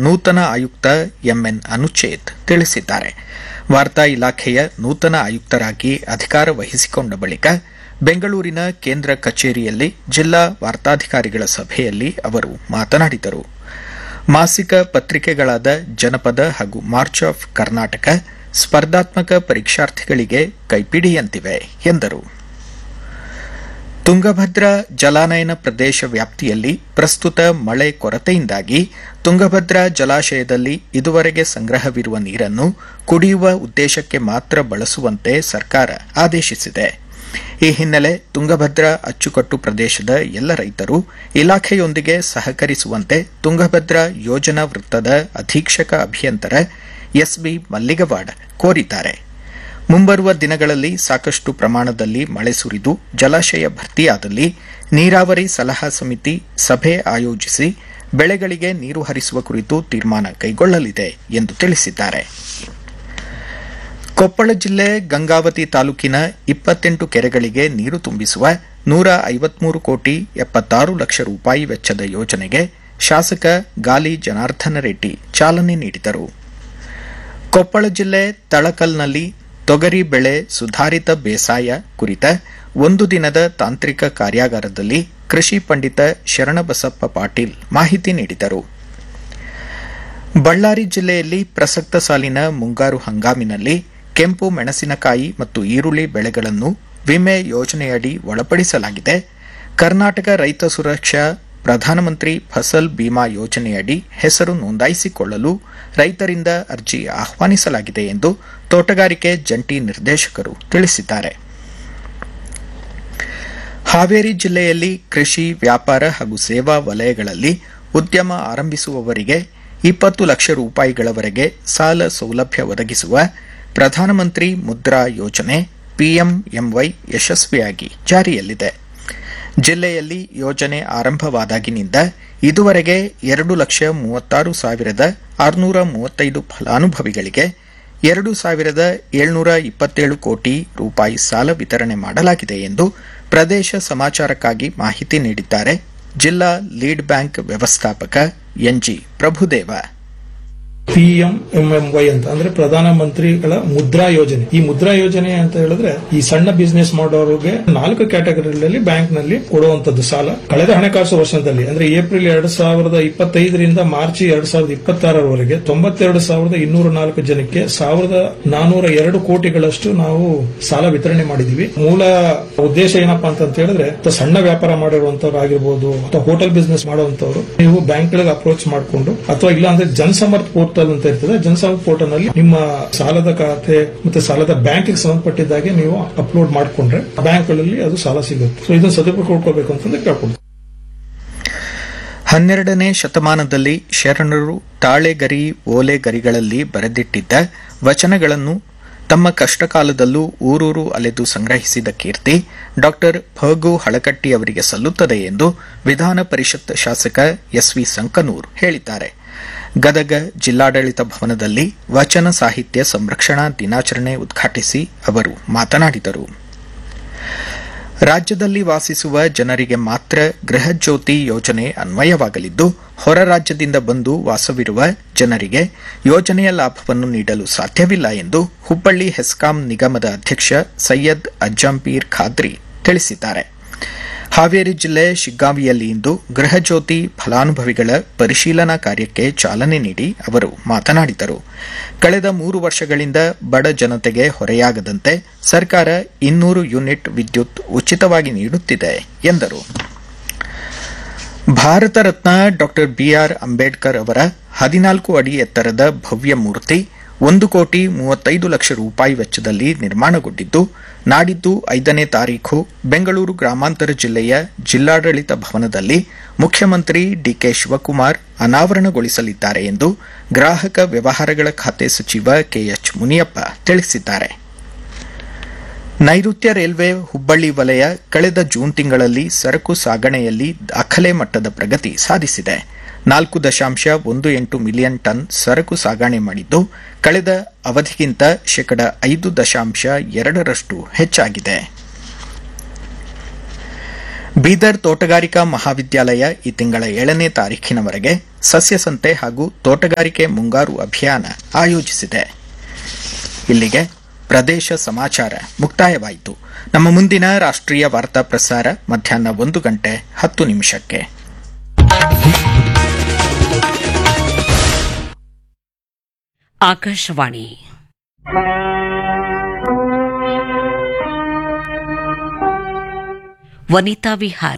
ನೂತನ ಆಯುಕ್ತ ಎಂಎನ್ ಅನುಚೇತ್ ತಿಳಿಸಿದ್ದಾರೆ ವಾರ್ತಾ ಇಲಾಖೆಯ ನೂತನ ಆಯುಕ್ತರಾಗಿ ಅಧಿಕಾರ ವಹಿಸಿಕೊಂಡ ಬಳಿಕ ಬೆಂಗಳೂರಿನ ಕೇಂದ್ರ ಕಚೇರಿಯಲ್ಲಿ ಜಿಲ್ಲಾ ವಾರ್ತಾಧಿಕಾರಿಗಳ ಸಭೆಯಲ್ಲಿ ಅವರು ಮಾತನಾಡಿದರು ಮಾಸಿಕ ಪತ್ರಿಕೆಗಳಾದ ಜನಪದ ಹಾಗೂ ಮಾರ್ಚ್ ಆಫ್ ಕರ್ನಾಟಕ ಸ್ಪರ್ಧಾತ್ಮಕ ಪರೀಕ್ಷಾರ್ಥಿಗಳಿಗೆ ಕೈಪಿಡಿಯಂತಿವೆ ಎಂದರು ತುಂಗಭದ್ರಾ ಜಲಾನಯನ ಪ್ರದೇಶ ವ್ಯಾಪ್ತಿಯಲ್ಲಿ ಪ್ರಸ್ತುತ ಮಳೆ ಕೊರತೆಯಿಂದಾಗಿ ತುಂಗಭದ್ರಾ ಜಲಾಶಯದಲ್ಲಿ ಇದುವರೆಗೆ ಸಂಗ್ರಹವಿರುವ ನೀರನ್ನು ಕುಡಿಯುವ ಉದ್ದೇಶಕ್ಕೆ ಮಾತ್ರ ಬಳಸುವಂತೆ ಸರ್ಕಾರ ಆದೇಶಿಸಿದೆ ಈ ಹಿನ್ನೆಲೆ ತುಂಗಭದ್ರಾ ಅಚ್ಚುಕಟ್ಟು ಪ್ರದೇಶದ ಎಲ್ಲ ರೈತರು ಇಲಾಖೆಯೊಂದಿಗೆ ಸಹಕರಿಸುವಂತೆ ತುಂಗಭದ್ರಾ ಯೋಜನಾ ವೃತ್ತದ ಅಧೀಕ್ಷಕ ಅಭಿಯಂತರ ಎಸ್ಬಿ ಮಲ್ಲಿಗವಾಡ್ ಕೋರಿದ್ದಾರೆ ಮುಂಬರುವ ದಿನಗಳಲ್ಲಿ ಸಾಕಷ್ಟು ಪ್ರಮಾಣದಲ್ಲಿ ಮಳೆ ಸುರಿದು ಜಲಾಶಯ ಭರ್ತಿಯಾದಲ್ಲಿ ನೀರಾವರಿ ಸಲಹಾ ಸಮಿತಿ ಸಭೆ ಆಯೋಜಿಸಿ ಬೆಳೆಗಳಿಗೆ ನೀರು ಹರಿಸುವ ಕುರಿತು ತೀರ್ಮಾನ ಕೈಗೊಳ್ಳಲಿದೆ ಎಂದು ತಿಳಿಸಿದ್ದಾರೆ ಕೊಪ್ಪಳ ಜಿಲ್ಲೆ ಗಂಗಾವತಿ ತಾಲೂಕಿನ ಇಪ್ಪತ್ತೆಂಟು ಕೆರೆಗಳಿಗೆ ನೀರು ತುಂಬಿಸುವ ನೂರ ಐವತ್ಮೂರು ಕೋಟಿ ಎಪ್ಪತ್ತಾರು ಲಕ್ಷ ರೂಪಾಯಿ ವೆಚ್ಚದ ಯೋಜನೆಗೆ ಶಾಸಕ ಗಾಲಿ ಜನಾರ್ದನ ರೆಡ್ಡಿ ಚಾಲನೆ ನೀಡಿದರು ಕೊಪ್ಪಳ ಜಿಲ್ಲೆ ತಳಕಲ್ನಲ್ಲಿ ತೊಗರಿ ಬೆಳೆ ಸುಧಾರಿತ ಬೇಸಾಯ ಕುರಿತ ಒಂದು ದಿನದ ತಾಂತ್ರಿಕ ಕಾರ್ಯಾಗಾರದಲ್ಲಿ ಕೃಷಿ ಪಂಡಿತ ಶರಣಬಸಪ್ಪ ಪಾಟೀಲ್ ಮಾಹಿತಿ ನೀಡಿದರು ಬಳ್ಳಾರಿ ಜಿಲ್ಲೆಯಲ್ಲಿ ಪ್ರಸಕ್ತ ಸಾಲಿನ ಮುಂಗಾರು ಹಂಗಾಮಿನಲ್ಲಿ ಕೆಂಪು ಮೆಣಸಿನಕಾಯಿ ಮತ್ತು ಈರುಳ್ಳಿ ಬೆಳೆಗಳನ್ನು ವಿಮೆ ಯೋಜನೆಯಡಿ ಒಳಪಡಿಸಲಾಗಿದೆ ಕರ್ನಾಟಕ ರೈತ ಸುರಕ್ಷಾ ಪ್ರಧಾನಮಂತ್ರಿ ಫಸಲ್ ಬಿಮಾ ಯೋಜನೆಯಡಿ ಹೆಸರು ನೋಂದಾಯಿಸಿಕೊಳ್ಳಲು ರೈತರಿಂದ ಅರ್ಜಿ ಆಹ್ವಾನಿಸಲಾಗಿದೆ ಎಂದು ತೋಟಗಾರಿಕೆ ಜಂಟಿ ನಿರ್ದೇಶಕರು ತಿಳಿಸಿದ್ದಾರೆ ಹಾವೇರಿ ಜಿಲ್ಲೆಯಲ್ಲಿ ಕೃಷಿ ವ್ಯಾಪಾರ ಹಾಗೂ ಸೇವಾ ವಲಯಗಳಲ್ಲಿ ಉದ್ಯಮ ಆರಂಭಿಸುವವರಿಗೆ ಇಪ್ಪತ್ತು ಲಕ್ಷ ರೂಪಾಯಿಗಳವರೆಗೆ ಸಾಲ ಸೌಲಭ್ಯ ಒದಗಿಸುವ ಪ್ರಧಾನಮಂತ್ರಿ ಮುದ್ರಾ ಯೋಜನೆ ಪಿಎಂಎಂವೈ ಯಶಸ್ವಿಯಾಗಿ ಜಾರಿಯಲ್ಲಿದೆ ಜಿಲ್ಲೆಯಲ್ಲಿ ಯೋಜನೆ ಆರಂಭವಾದಾಗಿನಿಂದ ಇದುವರೆಗೆ ಎರಡು ಲಕ್ಷ ಮೂವತ್ತಾರು ಸಾವಿರದ ಆರುನೂರ ಮೂವತ್ತೈದು ಫಲಾನುಭವಿಗಳಿಗೆ ಎರಡು ಸಾವಿರದ ಏಳ್ನೂರ ಇಪ್ಪತ್ತೇಳು ಕೋಟಿ ರೂಪಾಯಿ ಸಾಲ ವಿತರಣೆ ಮಾಡಲಾಗಿದೆ ಎಂದು ಪ್ರದೇಶ ಸಮಾಚಾರಕ್ಕಾಗಿ ಮಾಹಿತಿ ನೀಡಿದ್ದಾರೆ ಜಿಲ್ಲಾ ಲೀಡ್ ಬ್ಯಾಂಕ್ ವ್ಯವಸ್ಥಾಪಕ ಎನ್ಜಿ ಪ್ರಭುದೇವ ಪಿಎಂಎಂವೈ ಅಂತ ಅಂದ್ರೆ ಪ್ರಧಾನ ಮಂತ್ರಿಗಳ ಮುದ್ರಾ ಯೋಜನೆ ಈ ಮುದ್ರಾ ಯೋಜನೆ ಅಂತ ಹೇಳಿದ್ರೆ ಈ ಸಣ್ಣ ಬಿಸ್ನೆಸ್ ಮಾಡೋರಿಗೆ ನಾಲ್ಕು ಕ್ಯಾಟಗರಿಗಳಲ್ಲಿ ಬ್ಯಾಂಕ್ ನಲ್ಲಿ ಕೊಡುವಂತದ್ದು ಸಾಲ ಕಳೆದ ಹಣಕಾಸು ವರ್ಷದಲ್ಲಿ ಅಂದ್ರೆ ಏಪ್ರಿಲ್ ಎರಡ್ ಸಾವಿರದ ಇಪ್ಪತ್ತೈದರಿಂದ ಮಾರ್ಚ್ ಎರಡ್ ಸಾವಿರದ ಇಪ್ಪತ್ತಾರರವರೆಗೆ ತೊಂಬತ್ತೆರಡು ಸಾವಿರದ ಇನ್ನೂರ ನಾಲ್ಕು ಜನಕ್ಕೆ ಸಾವಿರದ ನಾನೂರ ಎರಡು ಕೋಟಿಗಳಷ್ಟು ನಾವು ಸಾಲ ವಿತರಣೆ ಮಾಡಿದೀವಿ ಮೂಲ ಉದ್ದೇಶ ಏನಪ್ಪಾ ಅಂತ ಹೇಳಿದ್ರೆ ಅಥವಾ ಸಣ್ಣ ವ್ಯಾಪಾರ ಮಾಡಿರುವಂತವ್ರು ಆಗಿರ್ಬೋದು ಅಥವಾ ಹೋಟೆಲ್ ಬಿಸ್ನೆಸ್ ಮಾಡುವಂತವ್ರು ನೀವು ಬ್ಯಾಂಕ್ಗಳಿಗೆ ಅಪ್ರೋಚ್ ಮಾಡಿಕೊಂಡು ಅಥವಾ ಇಲ್ಲ ಅಂದ್ರೆ ಜನಸಮರ್ಥ ಪೋರ್ಟಲ್ ಅಂತ ಇರ್ತದೆ ಜನಸಮರ್ಥ ಪೋರ್ಟಲ್ ನಲ್ಲಿ ನಿಮ್ಮ ಸಾಲದ ಖಾತೆ ಮತ್ತೆ ಸಾಲದ ಬ್ಯಾಂಕ್ ಸಂಬಂಧಪಟ್ಟಿದ್ದಾಗೆ ನೀವು ಅಪ್ಲೋಡ್ ಮಾಡಿಕೊಂಡ್ರೆ ಬ್ಯಾಂಕ್ಗಳಲ್ಲಿ ಅದು ಸಾಲ ಸಿಗುತ್ತೆ ಸೊ ಇದನ್ನು ಸದುಪಯೋಗ ಕೊಡ್ಕೋಬೇಕು ಅಂತಂದ್ರೆ ಕೇಳ್ಕೊಂಡು ಹನ್ನೆರಡನೇ ಶತಮಾನದಲ್ಲಿ ಶರಣರು ತಾಳೆಗರಿ ಓಲೆಗರಿಗಳಲ್ಲಿ ಬರೆದಿಟ್ಟಿದ್ದ ವಚನಗಳನ್ನು ತಮ್ಮ ಕಷ್ಟಕಾಲದಲ್ಲೂ ಊರೂರು ಅಲೆದು ಸಂಗ್ರಹಿಸಿದ ಕೀರ್ತಿ ಡಾ ಫಗು ಹಳಕಟ್ಟಿ ಅವರಿಗೆ ಸಲ್ಲುತ್ತದೆ ಎಂದು ವಿಧಾನ ಪರಿಷತ್ ಶಾಸಕ ಎಸ್ವಿ ಸಂಕನೂರ್ ಹೇಳಿದ್ದಾರೆ ಗದಗ ಜಿಲ್ಲಾಡಳಿತ ಭವನದಲ್ಲಿ ವಚನ ಸಾಹಿತ್ಯ ಸಂರಕ್ಷಣಾ ದಿನಾಚರಣೆ ಉದ್ಘಾಟಿಸಿ ಅವರು ಮಾತನಾಡಿದರು ರಾಜ್ಯದಲ್ಲಿ ವಾಸಿಸುವ ಜನರಿಗೆ ಮಾತ್ರ ಗೃಹ ಜ್ಯೋತಿ ಯೋಜನೆ ಅನ್ವಯವಾಗಲಿದ್ದು ಹೊರ ರಾಜ್ಯದಿಂದ ಬಂದು ವಾಸವಿರುವ ಜನರಿಗೆ ಯೋಜನೆಯ ಲಾಭವನ್ನು ನೀಡಲು ಸಾಧ್ಯವಿಲ್ಲ ಎಂದು ಹುಬ್ಬಳ್ಳಿ ಹೆಸ್ಕಾಂ ನಿಗಮದ ಅಧ್ಯಕ್ಷ ಸೈಯದ್ ಅಜ್ಜಂಪೀರ್ ಖಾದ್ರಿ ತಿಳಿಸಿದ್ದಾರೆ ಹಾವೇರಿ ಜಿಲ್ಲೆ ಶಿಗ್ಗಾವಿಯಲ್ಲಿ ಇಂದು ಗೃಹ ಜ್ಯೋತಿ ಫಲಾನುಭವಿಗಳ ಪರಿಶೀಲನಾ ಕಾರ್ಯಕ್ಕೆ ಚಾಲನೆ ನೀಡಿ ಅವರು ಮಾತನಾಡಿದರು ಕಳೆದ ಮೂರು ವರ್ಷಗಳಿಂದ ಬಡ ಜನತೆಗೆ ಹೊರೆಯಾಗದಂತೆ ಸರ್ಕಾರ ಇನ್ನೂರು ಯೂನಿಟ್ ವಿದ್ಯುತ್ ಉಚಿತವಾಗಿ ನೀಡುತ್ತಿದೆ ಎಂದರು ಭಾರತ ರತ್ನ ಡಾ ಬಿಆರ್ ಅಂಬೇಡ್ಕರ್ ಅವರ ಹದಿನಾಲ್ಕು ಅಡಿ ಎತ್ತರದ ಭವ್ಯ ಮೂರ್ತಿ ಒಂದು ಕೋಟಿ ಮೂವತ್ತೈದು ಲಕ್ಷ ರೂಪಾಯಿ ವೆಚ್ಚದಲ್ಲಿ ನಿರ್ಮಾಣಗೊಂಡಿದ್ದು ನಾಡಿದ್ದು ಐದನೇ ತಾರೀಖು ಬೆಂಗಳೂರು ಗ್ರಾಮಾಂತರ ಜಿಲ್ಲೆಯ ಜಿಲ್ಲಾಡಳಿತ ಭವನದಲ್ಲಿ ಮುಖ್ಯಮಂತ್ರಿ ಡಿಕೆ ಶಿವಕುಮಾರ್ ಅನಾವರಣಗೊಳಿಸಲಿದ್ದಾರೆ ಎಂದು ಗ್ರಾಹಕ ವ್ಯವಹಾರಗಳ ಖಾತೆ ಸಚಿವ ಕೆಎಚ್ ಮುನಿಯಪ್ಪ ತಿಳಿಸಿದ್ದಾರೆ ನೈಋತ್ಯ ರೈಲ್ವೆ ಹುಬ್ಬಳ್ಳಿ ವಲಯ ಕಳೆದ ಜೂನ್ ತಿಂಗಳಲ್ಲಿ ಸರಕು ಸಾಗಣೆಯಲ್ಲಿ ದಾಖಲೆ ಮಟ್ಟದ ಪ್ರಗತಿ ಸಾಧಿಸಿದೆ ನಾಲ್ಕು ದಶಾಂಶ ಒಂದು ಎಂಟು ಮಿಲಿಯನ್ ಟನ್ ಸರಕು ಸಾಗಣೆ ಮಾಡಿದ್ದು ಕಳೆದ ಅವಧಿಗಿಂತ ಶೇಕಡ ಐದು ದಶಾಂಶ ಎರಡರಷ್ಟು ಹೆಚ್ಚಾಗಿದೆ ಬೀದರ್ ತೋಟಗಾರಿಕಾ ಮಹಾವಿದ್ಯಾಲಯ ಈ ತಿಂಗಳ ಏಳನೇ ತಾರೀಖಿನವರೆಗೆ ಸಸ್ಯ ಸಂತೆ ಹಾಗೂ ತೋಟಗಾರಿಕೆ ಮುಂಗಾರು ಅಭಿಯಾನ ಆಯೋಜಿಸಿದೆ ಇಲ್ಲಿಗೆ ಪ್ರದೇಶ ಸಮಾಚಾರ ಮುಕ್ತಾಯವಾಯಿತು ನಮ್ಮ ಮುಂದಿನ ರಾಷ್ಟ್ರೀಯ ವಾರ್ತಾ ಪ್ರಸಾರ ಮಧ್ಯಾಹ್ನ ಒಂದು ಗಂಟೆ ಹತ್ತು ನಿಮಿಷಕ್ಕೆ ಆಕಾಶವಾಣಿ ವನಿತಾ ವಿಹಾರ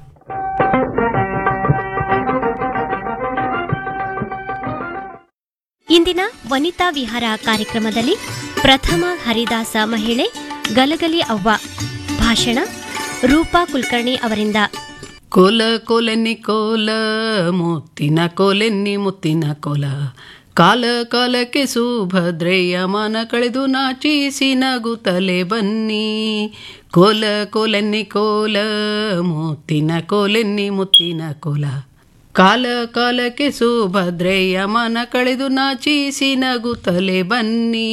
ಇಂದಿನ ವನಿತಾ ವಿಹಾರ ಕಾರ್ಯಕ್ರಮದಲ್ಲಿ ಪ್ರಥಮ ಹರಿದಾಸ ಮಹಿಳೆ ಗಲಗಲಿ ಅವ್ವ ಭಾಷಣ ರೂಪಾ ಕುಲಕರ್ಣಿ ಅವರಿಂದ ಕೋಲ ಕೋಲೆನ್ನಿ ಕೋಲ ಮುತ್ತಿನ ಕೋಲೆನ್ನಿ ಮುತ್ತಿನ ಕೋಲ ಕಾಲ ಕಾಲಕ್ಕೆ ಸುಭದ್ರೆಯ ಮನ ಕಳೆದು ನಾಚಿಸಿ ನಗುತ್ತಲೆ ಬನ್ನಿ ಕೋಲ ಕೋಲೆನ್ನಿ ಕೋಲ ಮುತ್ತಿನ ಕೋಲೆನ್ನಿ ಮುತ್ತಿನ ಕೋಲ ಕಾಲ ಕಾಲಕ್ಕೆ ಸುಭದ್ರೆಯ ಮನ ಕಳೆದು ನಾಚಿಸಿ ನಗುತ್ತಲೆ ಬನ್ನಿ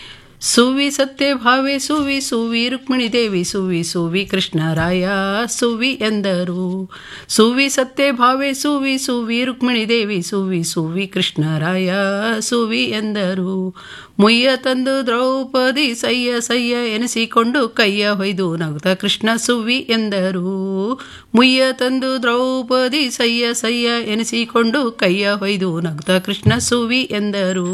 ಸುವಿ ಸತ್ಯ ಭಾವೆ ಸುವಿ ಸುವಿ ರುಕ್ಮಿಣಿ ದೇವಿ ಸುವಿ ಸುವಿ ಕೃಷ್ಣರಾಯ ಸುವಿ ಎಂದರು ಸುವಿ ಸತ್ಯ ಭಾವೆ ಸುವಿ ಸುವಿ ರುಕ್ಮಿಣಿ ದೇವಿ ಸುವಿ ಸುವಿ ಕೃಷ್ಣರಾಯ ಸುವಿ ಎಂದರು ಮುಯ್ಯ ತಂದು ದ್ರೌಪದಿ ಸಯ್ಯ ಸಯ್ಯ ಎನಿಸಿಕೊಂಡು ಕೈಯ ಹೊಯ್ದು ನಗುತ್ತ ಕೃಷ್ಣ ಸುವಿ ಎಂದರು ಮುಯ್ಯ ತಂದು ದ್ರೌಪದಿ ಸಯ್ಯ ಸಯ್ಯ ಎನಿಸಿಕೊಂಡು ಕೈಯ ಹೊಯ್ದು ನಗುತ್ತ ಕೃಷ್ಣ ಸುವಿ ಎಂದರು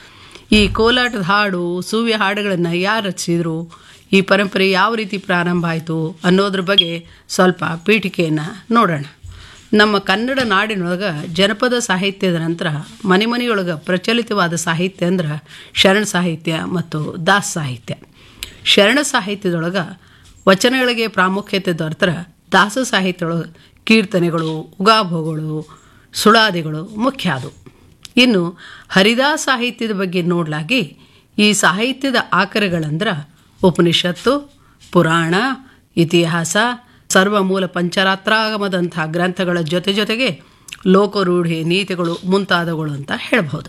ಈ ಕೋಲಾಟದ ಹಾಡು ಸುವಿ ಹಾಡುಗಳನ್ನು ಯಾರು ರಚಿಸಿದ್ರು ಈ ಪರಂಪರೆ ಯಾವ ರೀತಿ ಪ್ರಾರಂಭ ಆಯಿತು ಅನ್ನೋದ್ರ ಬಗ್ಗೆ ಸ್ವಲ್ಪ ಪೀಠಿಕೆಯನ್ನು ನೋಡೋಣ ನಮ್ಮ ಕನ್ನಡ ನಾಡಿನೊಳಗೆ ಜನಪದ ಸಾಹಿತ್ಯದ ನಂತರ ಮನೆ ಮನೆಯೊಳಗೆ ಪ್ರಚಲಿತವಾದ ಸಾಹಿತ್ಯ ಅಂದ್ರೆ ಶರಣ ಸಾಹಿತ್ಯ ಮತ್ತು ದಾಸ ಸಾಹಿತ್ಯ ಶರಣ ಸಾಹಿತ್ಯದೊಳಗೆ ವಚನಗಳಿಗೆ ಪ್ರಾಮುಖ್ಯತೆ ದೊರೆತರ ದಾಸ ಸಾಹಿತ್ಯದೊಳಗೆ ಕೀರ್ತನೆಗಳು ಉಗಾಭೋಗಳು ಸುಳಾದಿಗಳು ಮುಖ್ಯ ಅದು ಇನ್ನು ಹರಿದಾಸ ಸಾಹಿತ್ಯದ ಬಗ್ಗೆ ನೋಡಲಾಗಿ ಈ ಸಾಹಿತ್ಯದ ಆಕರಗಳಂದ್ರೆ ಉಪನಿಷತ್ತು ಪುರಾಣ ಇತಿಹಾಸ ಸರ್ವಮೂಲ ಪಂಚರಾತ್ರಾಗಮದಂಥ ಗ್ರಂಥಗಳ ಜೊತೆ ಜೊತೆಗೆ ಲೋಕರೂಢಿ ನೀತಿಗಳು ಮುಂತಾದವುಗಳು ಅಂತ ಹೇಳ್ಬೋದು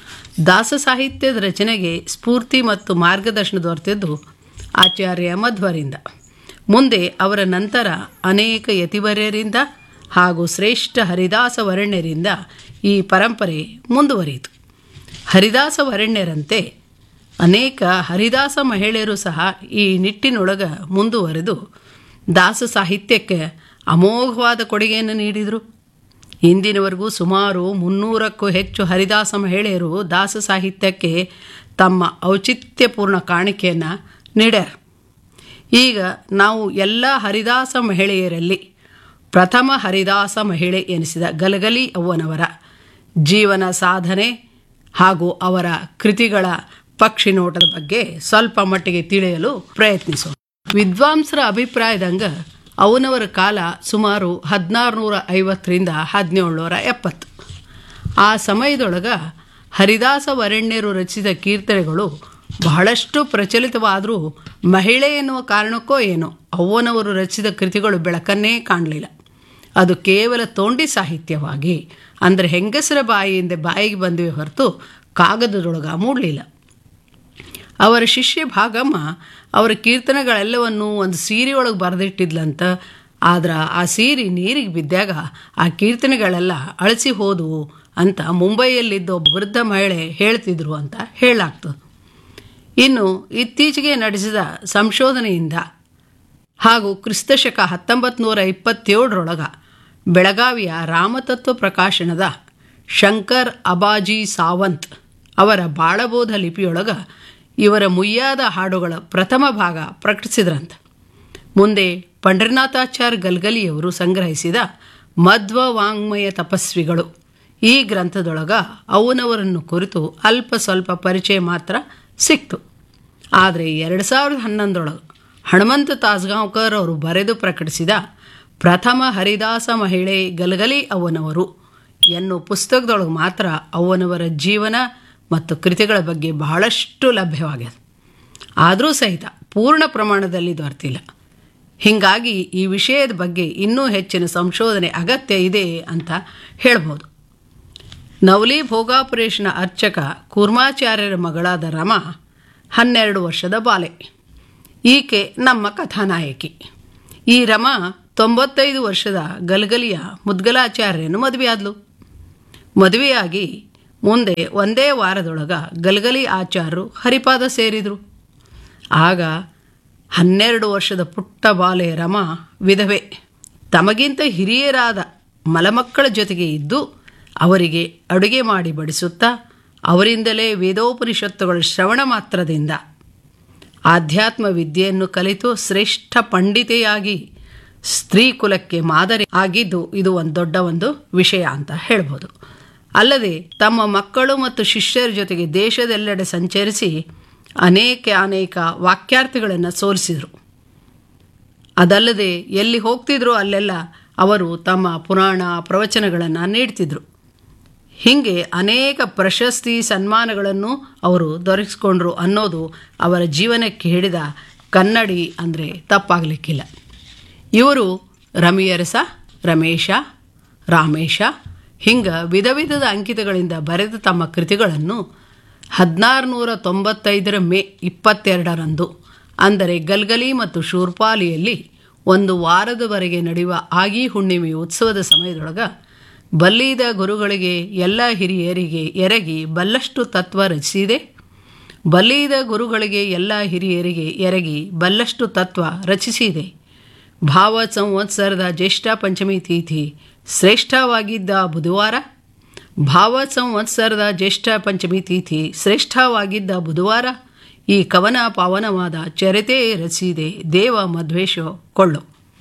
ದಾಸ ಸಾಹಿತ್ಯದ ರಚನೆಗೆ ಸ್ಫೂರ್ತಿ ಮತ್ತು ಮಾರ್ಗದರ್ಶನ ದೊರೆತಿದ್ದು ಆಚಾರ್ಯ ಮಧ್ವರಿಂದ ಮುಂದೆ ಅವರ ನಂತರ ಅನೇಕ ಯತಿವರ್ಯರಿಂದ ಹಾಗೂ ಶ್ರೇಷ್ಠ ಹರಿದಾಸ ವರ್ಣ್ಯರಿಂದ ಈ ಪರಂಪರೆ ಮುಂದುವರಿಯಿತು ಹರಿದಾಸ ವರ್ಣ್ಯರಂತೆ ಅನೇಕ ಹರಿದಾಸ ಮಹಿಳೆಯರು ಸಹ ಈ ನಿಟ್ಟಿನೊಳಗೆ ಮುಂದುವರೆದು ದಾಸ ಸಾಹಿತ್ಯಕ್ಕೆ ಅಮೋಘವಾದ ಕೊಡುಗೆಯನ್ನು ನೀಡಿದರು ಇಂದಿನವರೆಗೂ ಸುಮಾರು ಮುನ್ನೂರಕ್ಕೂ ಹೆಚ್ಚು ಹರಿದಾಸ ಮಹಿಳೆಯರು ದಾಸ ಸಾಹಿತ್ಯಕ್ಕೆ ತಮ್ಮ ಔಚಿತ್ಯಪೂರ್ಣ ಕಾಣಿಕೆಯನ್ನು ನೀಡ್ಯಾರ ಈಗ ನಾವು ಎಲ್ಲ ಹರಿದಾಸ ಮಹಿಳೆಯರಲ್ಲಿ ಪ್ರಥಮ ಹರಿದಾಸ ಮಹಿಳೆ ಎನಿಸಿದ ಗಲಗಲಿ ಅವ್ವನವರ ಜೀವನ ಸಾಧನೆ ಹಾಗೂ ಅವರ ಕೃತಿಗಳ ಪಕ್ಷಿ ನೋಟದ ಬಗ್ಗೆ ಸ್ವಲ್ಪ ಮಟ್ಟಿಗೆ ತಿಳಿಯಲು ಪ್ರಯತ್ನಿಸೋಣ ವಿದ್ವಾಂಸರ ಅಭಿಪ್ರಾಯದಂಗ ಅವನವರ ಕಾಲ ಸುಮಾರು ಹದಿನಾರು ನೂರ ಐವತ್ತರಿಂದ ಹದಿನೇಳು ನೂರ ಎಪ್ಪತ್ತು ಆ ಸಮಯದೊಳಗೆ ಹರಿದಾಸ ವರಣ್ಯರು ರಚಿಸಿದ ಕೀರ್ತನೆಗಳು ಬಹಳಷ್ಟು ಪ್ರಚಲಿತವಾದರೂ ಮಹಿಳೆ ಎನ್ನುವ ಕಾರಣಕ್ಕೋ ಏನೋ ಅವ್ವನವರು ರಚಿಸಿದ ಕೃತಿಗಳು ಬೆಳಕನ್ನೇ ಕಾಣಲಿಲ್ಲ ಅದು ಕೇವಲ ತೋಂಡಿ ಸಾಹಿತ್ಯವಾಗಿ ಅಂದರೆ ಹೆಂಗಸರ ಬಾಯಿಯಿಂದ ಬಾಯಿಗೆ ಬಂದಿವೆ ಹೊರತು ಕಾಗದದೊಳಗ ಮೂಡಲಿಲ್ಲ ಅವರ ಶಿಷ್ಯ ಭಾಗಮ್ಮ ಅವರ ಕೀರ್ತನೆಗಳೆಲ್ಲವನ್ನು ಒಂದು ಸೀರೆಯೊಳಗೆ ಬರೆದಿಟ್ಟಿದ್ಲಂತ ಆದ್ರೆ ಆ ಸೀರೆ ನೀರಿಗೆ ಬಿದ್ದಾಗ ಆ ಕೀರ್ತನೆಗಳೆಲ್ಲ ಅಳಿಸಿ ಹೋದವು ಅಂತ ಮುಂಬೈಯಲ್ಲಿದ್ದ ಒಬ್ಬ ವೃದ್ಧ ಮಹಿಳೆ ಹೇಳ್ತಿದ್ರು ಅಂತ ಹೇಳಲಾಗ್ತದೆ ಇನ್ನು ಇತ್ತೀಚೆಗೆ ನಡೆಸಿದ ಸಂಶೋಧನೆಯಿಂದ ಹಾಗೂ ಕ್ರಿಸ್ತಶಕ ಹತ್ತೊಂಬತ್ತು ನೂರ ಇಪ್ಪತ್ತೇಳರೊಳಗ ಬೆಳಗಾವಿಯ ರಾಮತತ್ವ ಪ್ರಕಾಶನದ ಶಂಕರ್ ಅಬಾಜಿ ಸಾವಂತ್ ಅವರ ಬಾಳಬೋಧ ಲಿಪಿಯೊಳಗ ಇವರ ಮುಯ್ಯಾದ ಹಾಡುಗಳ ಪ್ರಥಮ ಭಾಗ ಪ್ರಕಟಿಸಿದ್ರಂತ ಮುಂದೆ ಪಂಡ್ರನಾಥಾಚಾರ್ ಗಲ್ಗಲಿಯವರು ಸಂಗ್ರಹಿಸಿದ ಮಧ್ವ ವಾಂಗ್ಮಯ ತಪಸ್ವಿಗಳು ಈ ಗ್ರಂಥದೊಳಗ ಅವನವರನ್ನು ಕುರಿತು ಅಲ್ಪ ಸ್ವಲ್ಪ ಪರಿಚಯ ಮಾತ್ರ ಸಿಕ್ತು ಆದರೆ ಎರಡು ಸಾವಿರದ ಹನ್ನೊಂದರೊಳಗೆ ಹನುಮಂತ ತಾಸ್ಗಾಂವ್ಕರ್ ಅವರು ಬರೆದು ಪ್ರಕಟಿಸಿದ ಪ್ರಥಮ ಹರಿದಾಸ ಮಹಿಳೆ ಗಲಗಲಿ ಅವನವರು ಎನ್ನುವ ಪುಸ್ತಕದೊಳಗೆ ಮಾತ್ರ ಅವನವರ ಜೀವನ ಮತ್ತು ಕೃತಿಗಳ ಬಗ್ಗೆ ಬಹಳಷ್ಟು ಲಭ್ಯವಾಗಿದೆ ಆದರೂ ಸಹಿತ ಪೂರ್ಣ ಪ್ರಮಾಣದಲ್ಲಿ ದೊರೆತಿಲ್ಲ ಹೀಗಾಗಿ ಈ ವಿಷಯದ ಬಗ್ಗೆ ಇನ್ನೂ ಹೆಚ್ಚಿನ ಸಂಶೋಧನೆ ಅಗತ್ಯ ಇದೆ ಅಂತ ಹೇಳ್ಬೋದು ನವಲಿ ಭೋಗಾಪುರೇಶನ ಅರ್ಚಕ ಕೂರ್ಮಾಚಾರ್ಯರ ಮಗಳಾದ ರಮಾ ಹನ್ನೆರಡು ವರ್ಷದ ಬಾಲೆ ಈಕೆ ನಮ್ಮ ಕಥಾನಾಯಕಿ ಈ ರಮಾ ತೊಂಬತ್ತೈದು ವರ್ಷದ ಗಲಗಲಿಯ ಮುದ್ಗಲಾಚಾರ್ಯನು ಮದುವೆಯಾದ್ಲು ಮದುವೆಯಾಗಿ ಮುಂದೆ ಒಂದೇ ವಾರದೊಳಗ ಗಲಗಲಿ ಆಚಾರ್ಯರು ಹರಿಪಾದ ಸೇರಿದರು ಆಗ ಹನ್ನೆರಡು ವರ್ಷದ ಪುಟ್ಟ ಬಾಲೆ ರಮ ವಿಧವೆ ತಮಗಿಂತ ಹಿರಿಯರಾದ ಮಲಮಕ್ಕಳ ಜೊತೆಗೆ ಇದ್ದು ಅವರಿಗೆ ಅಡುಗೆ ಮಾಡಿ ಬಡಿಸುತ್ತಾ ಅವರಿಂದಲೇ ವೇದೋಪನಿಷತ್ತುಗಳ ಶ್ರವಣ ಮಾತ್ರದಿಂದ ಆಧ್ಯಾತ್ಮ ವಿದ್ಯೆಯನ್ನು ಕಲಿತು ಶ್ರೇಷ್ಠ ಪಂಡಿತೆಯಾಗಿ ಸ್ತ್ರೀ ಕುಲಕ್ಕೆ ಮಾದರಿ ಆಗಿದ್ದು ಇದು ಒಂದು ದೊಡ್ಡ ಒಂದು ವಿಷಯ ಅಂತ ಹೇಳ್ಬೋದು ಅಲ್ಲದೆ ತಮ್ಮ ಮಕ್ಕಳು ಮತ್ತು ಶಿಷ್ಯರ ಜೊತೆಗೆ ದೇಶದೆಲ್ಲೆಡೆ ಸಂಚರಿಸಿ ಅನೇಕ ಅನೇಕ ವಾಕ್ಯಾರ್ಥಿಗಳನ್ನು ಸೋಲಿಸಿದರು ಅದಲ್ಲದೆ ಎಲ್ಲಿ ಹೋಗ್ತಿದ್ರು ಅಲ್ಲೆಲ್ಲ ಅವರು ತಮ್ಮ ಪುರಾಣ ಪ್ರವಚನಗಳನ್ನು ನೀಡ್ತಿದ್ರು ಹೀಗೆ ಅನೇಕ ಪ್ರಶಸ್ತಿ ಸನ್ಮಾನಗಳನ್ನು ಅವರು ದೊರಕಿಸ್ಕೊಂಡ್ರು ಅನ್ನೋದು ಅವರ ಜೀವನಕ್ಕೆ ಹಿಡಿದ ಕನ್ನಡಿ ಅಂದರೆ ತಪ್ಪಾಗಲಿಕ್ಕಿಲ್ಲ ಇವರು ರಮಿಯರಸ ರಮೇಶ ರಾಮೇಶ ಹಿಂಗ ವಿಧ ವಿಧದ ಅಂಕಿತಗಳಿಂದ ಬರೆದ ತಮ್ಮ ಕೃತಿಗಳನ್ನು ಹದಿನಾರು ನೂರ ತೊಂಬತ್ತೈದರ ಮೇ ಇಪ್ಪತ್ತೆರಡರಂದು ಅಂದರೆ ಗಲ್ಗಲಿ ಮತ್ತು ಶೂರ್ಪಾಲಿಯಲ್ಲಿ ಒಂದು ವಾರದವರೆಗೆ ನಡೆಯುವ ಆಗಿ ಹುಣ್ಣಿಮೆ ಉತ್ಸವದ ಸಮಯದೊಳಗ ಬಲ್ಲಿದ ಗುರುಗಳಿಗೆ ಎಲ್ಲ ಹಿರಿಯರಿಗೆ ಎರಗಿ ಬಲ್ಲಷ್ಟು ತತ್ವ ರಚಿಸಿದೆ ಬಲ್ಲಿದ ಗುರುಗಳಿಗೆ ಎಲ್ಲ ಹಿರಿಯರಿಗೆ ಎರಗಿ ಬಲ್ಲಷ್ಟು ತತ್ವ ರಚಿಸಿದೆ ಭಾವ ಸಂವತ್ಸರದ ಜ್ಯೇಷ್ಠ ಪಂಚಮಿ ತಿಥಿ ಶ್ರೇಷ್ಠವಾಗಿದ್ದ ಬುಧವಾರ ಭಾವ ಸಂವತ್ಸರದ ಜ್ಯೇಷ್ಠ ಪಂಚಮಿ ತಿಥಿ ಶ್ರೇಷ್ಠವಾಗಿದ್ದ ಬುಧವಾರ ಈ ಕವನ ಪಾವನವಾದ ಚರಿತೆ ರಚಿಸಿದೆ ದೇವ ಮಧ್ವೇಶ ಕೊಳ್ಳು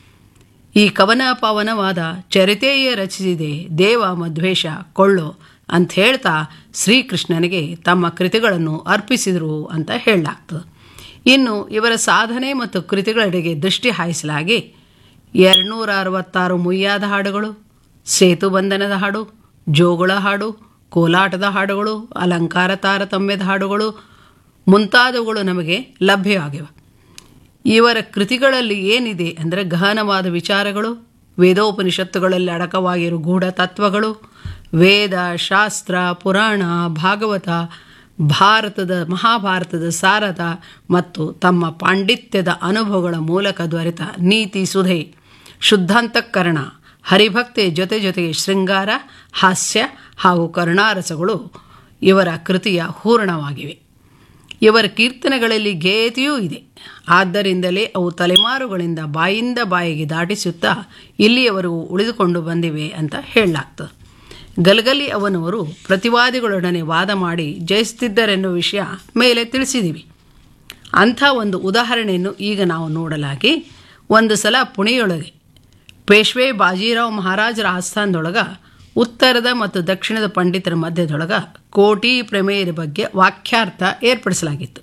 ಈ ಕವನ ಪಾವನವಾದ ಚರಿತೆಯೇ ರಚಿಸಿದೆ ದೇವ ಮಧ್ವೇಷ ಕೊಳ್ಳು ಅಂತ ಹೇಳ್ತಾ ಶ್ರೀಕೃಷ್ಣನಿಗೆ ತಮ್ಮ ಕೃತಿಗಳನ್ನು ಅರ್ಪಿಸಿದರು ಅಂತ ಹೇಳಲಾಗ್ತದೆ ಇನ್ನು ಇವರ ಸಾಧನೆ ಮತ್ತು ಕೃತಿಗಳೆಡೆಗೆ ದೃಷ್ಟಿ ಹಾಯಿಸಲಾಗಿ ಎರಡುನೂರ ಅರವತ್ತಾರು ಮುಯ್ಯಾದ ಹಾಡುಗಳು ಸೇತುಬಂಧನದ ಹಾಡು ಜೋಗುಳ ಹಾಡು ಕೋಲಾಟದ ಹಾಡುಗಳು ಅಲಂಕಾರ ತಾರತಮ್ಯದ ಹಾಡುಗಳು ಮುಂತಾದವುಗಳು ನಮಗೆ ಲಭ್ಯವಾಗಿವೆ ಇವರ ಕೃತಿಗಳಲ್ಲಿ ಏನಿದೆ ಅಂದರೆ ಗಹನವಾದ ವಿಚಾರಗಳು ವೇದೋಪನಿಷತ್ತುಗಳಲ್ಲಿ ಅಡಕವಾಗಿರುವ ಗೂಢ ತತ್ವಗಳು ವೇದ ಶಾಸ್ತ್ರ ಪುರಾಣ ಭಾಗವತ ಭಾರತದ ಮಹಾಭಾರತದ ಸಾರದ ಮತ್ತು ತಮ್ಮ ಪಾಂಡಿತ್ಯದ ಅನುಭವಗಳ ಮೂಲಕ ದೊರೆತ ನೀತಿ ಸುಧೆ ಶುದ್ಧಾಂತಃಕರಣ ಹರಿಭಕ್ತಿ ಜೊತೆ ಜೊತೆಗೆ ಶೃಂಗಾರ ಹಾಸ್ಯ ಹಾಗೂ ಕರುಣಾರಸಗಳು ಇವರ ಕೃತಿಯ ಹೂರಣವಾಗಿವೆ ಇವರ ಕೀರ್ತನೆಗಳಲ್ಲಿ ಗೇಯತೆಯೂ ಇದೆ ಆದ್ದರಿಂದಲೇ ಅವು ತಲೆಮಾರುಗಳಿಂದ ಬಾಯಿಂದ ಬಾಯಿಗೆ ದಾಟಿಸುತ್ತಾ ಇಲ್ಲಿಯವರೆಗೂ ಉಳಿದುಕೊಂಡು ಬಂದಿವೆ ಅಂತ ಹೇಳಲಾಗ್ತದೆ ಗಲಗಲಿ ಅವನವರು ಪ್ರತಿವಾದಿಗಳೊಡನೆ ವಾದ ಮಾಡಿ ಜಯಿಸುತ್ತಿದ್ದರೆನ್ನುವ ವಿಷಯ ಮೇಲೆ ತಿಳಿಸಿದ್ದೀವಿ ಅಂಥ ಒಂದು ಉದಾಹರಣೆಯನ್ನು ಈಗ ನಾವು ನೋಡಲಾಗಿ ಒಂದು ಸಲ ಪುಣೆಯೊಳಗೆ ಪೇಶ್ವೆ ಬಾಜಿರಾವ್ ಮಹಾರಾಜರ ಆಸ್ಥಾನದೊಳಗ ಉತ್ತರದ ಮತ್ತು ದಕ್ಷಿಣದ ಪಂಡಿತರ ಮಧ್ಯದೊಳಗ ಕೋಟಿ ಪ್ರಮೇಯದ ಬಗ್ಗೆ ವಾಕ್ಯಾರ್ಥ ಏರ್ಪಡಿಸಲಾಗಿತ್ತು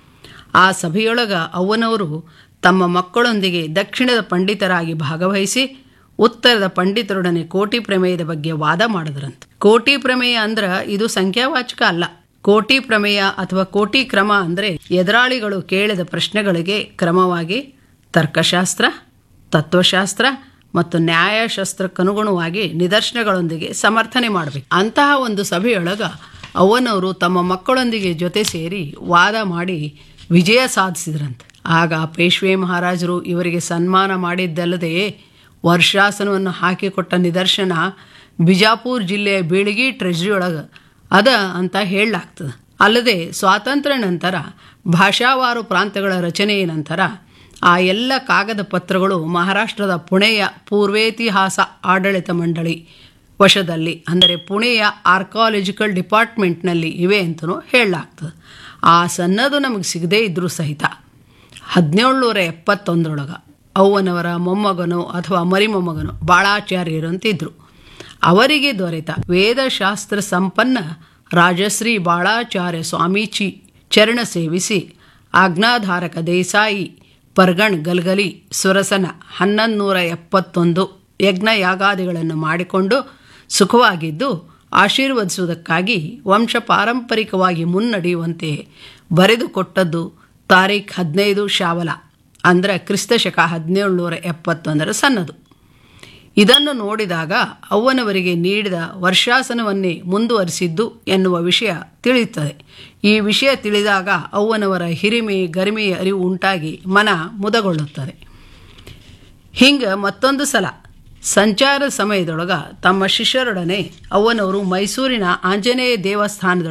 ಆ ಸಭೆಯೊಳಗ ಅವನವರು ತಮ್ಮ ಮಕ್ಕಳೊಂದಿಗೆ ದಕ್ಷಿಣದ ಪಂಡಿತರಾಗಿ ಭಾಗವಹಿಸಿ ಉತ್ತರದ ಪಂಡಿತರೊಡನೆ ಕೋಟಿ ಪ್ರಮೇಯದ ಬಗ್ಗೆ ವಾದ ಮಾಡಿದ್ರಂತೆ ಕೋಟಿ ಪ್ರಮೇಯ ಅಂದ್ರೆ ಇದು ಸಂಖ್ಯಾವಾಚಕ ಅಲ್ಲ ಕೋಟಿ ಪ್ರಮೇಯ ಅಥವಾ ಕೋಟಿ ಕ್ರಮ ಅಂದರೆ ಎದುರಾಳಿಗಳು ಕೇಳಿದ ಪ್ರಶ್ನೆಗಳಿಗೆ ಕ್ರಮವಾಗಿ ತರ್ಕಶಾಸ್ತ್ರ ತತ್ವಶಾಸ್ತ್ರ ಮತ್ತು ನ್ಯಾಯಶಾಸ್ತ್ರಕ್ಕನುಗುಣವಾಗಿ ನಿದರ್ಶನಗಳೊಂದಿಗೆ ಸಮರ್ಥನೆ ಮಾಡಬೇಕು ಅಂತಹ ಒಂದು ಸಭೆಯೊಳಗ ಅವನವರು ತಮ್ಮ ಮಕ್ಕಳೊಂದಿಗೆ ಜೊತೆ ಸೇರಿ ವಾದ ಮಾಡಿ ವಿಜಯ ಸಾಧಿಸಿದ್ರಂತೆ ಆಗ ಪೇಶ್ವೆ ಮಹಾರಾಜರು ಇವರಿಗೆ ಸನ್ಮಾನ ಮಾಡಿದ್ದಲ್ಲದೆ ವರ್ಷಾಸನವನ್ನು ಹಾಕಿಕೊಟ್ಟ ನಿದರ್ಶನ ಬಿಜಾಪುರ ಜಿಲ್ಲೆಯ ಬೀಳಗಿ ಟ್ರೆಜರಿ ಒಳಗೆ ಅದ ಅಂತ ಹೇಳಲಾಗ್ತದೆ ಅಲ್ಲದೆ ಸ್ವಾತಂತ್ರ್ಯ ನಂತರ ಭಾಷಾವಾರು ಪ್ರಾಂತ್ಯಗಳ ರಚನೆಯ ನಂತರ ಆ ಎಲ್ಲ ಕಾಗದ ಪತ್ರಗಳು ಮಹಾರಾಷ್ಟ್ರದ ಪುಣೆಯ ಪೂರ್ವೇತಿಹಾಸ ಆಡಳಿತ ಮಂಡಳಿ ವಶದಲ್ಲಿ ಅಂದರೆ ಪುಣೆಯ ಆರ್ಕಾಲಜಿಕಲ್ ಡಿಪಾರ್ಟ್ಮೆಂಟ್ನಲ್ಲಿ ಇವೆ ಅಂತಲೂ ಹೇಳಲಾಗ್ತದೆ ಆ ಸನ್ನದು ನಮಗೆ ಸಿಗದೇ ಇದ್ದರೂ ಸಹಿತ ಹದಿನೇಳುನೂರ ಎಪ್ಪತ್ತೊಂದರೊಳಗೆ ಅವ್ವನವರ ಮೊಮ್ಮಗನೋ ಅಥವಾ ಮರಿಮೊಮ್ಮಗನೋ ಬಾಳಾಚಾರ್ಯರು ಅಂತಿದ್ರು ಅವರಿಗೆ ದೊರೆತ ವೇದಶಾಸ್ತ್ರ ಸಂಪನ್ನ ರಾಜಶ್ರೀ ಬಾಳಾಚಾರ್ಯ ಸ್ವಾಮೀಚಿ ಚರಣ ಸೇವಿಸಿ ಆಜ್ಞಾಧಾರಕ ದೇಸಾಯಿ ಪರ್ಗಣ್ ಗಲ್ಗಲಿ ಸುರಸನ ಹನ್ನೊಂದು ನೂರ ಎಪ್ಪತ್ತೊಂದು ಯಜ್ಞ ಯಾಗಾದಿಗಳನ್ನು ಮಾಡಿಕೊಂಡು ಸುಖವಾಗಿದ್ದು ಆಶೀರ್ವದಿಸುವುದಕ್ಕಾಗಿ ವಂಶ ಪಾರಂಪರಿಕವಾಗಿ ಮುನ್ನಡೆಯುವಂತೆ ಬರೆದುಕೊಟ್ಟದ್ದು ತಾರೀಖ್ ಹದಿನೈದು ಶಾವಲ ಅಂದರೆ ಕ್ರಿಸ್ತಶಕ ಹದಿನೇಳುನೂರ ಎಪ್ಪತ್ತೊಂದರ ಸನ್ನದು ಇದನ್ನು ನೋಡಿದಾಗ ಅವ್ವನವರಿಗೆ ನೀಡಿದ ವರ್ಷಾಸನವನ್ನೇ ಮುಂದುವರಿಸಿದ್ದು ಎನ್ನುವ ವಿಷಯ ತಿಳಿಯುತ್ತದೆ ಈ ವಿಷಯ ತಿಳಿದಾಗ ಅವ್ವನವರ ಹಿರಿಮೆ ಗರಿಮೆಯ ಅರಿವು ಉಂಟಾಗಿ ಮನ ಮುದಗೊಳ್ಳುತ್ತದೆ ಹಿಂಗ ಮತ್ತೊಂದು ಸಲ ಸಂಚಾರ ಸಮಯದೊಳಗ ತಮ್ಮ ಶಿಷ್ಯರೊಡನೆ ಅವ್ವನವರು ಮೈಸೂರಿನ ಆಂಜನೇಯ ದೇವಸ್ಥಾನದೊಳಗೆ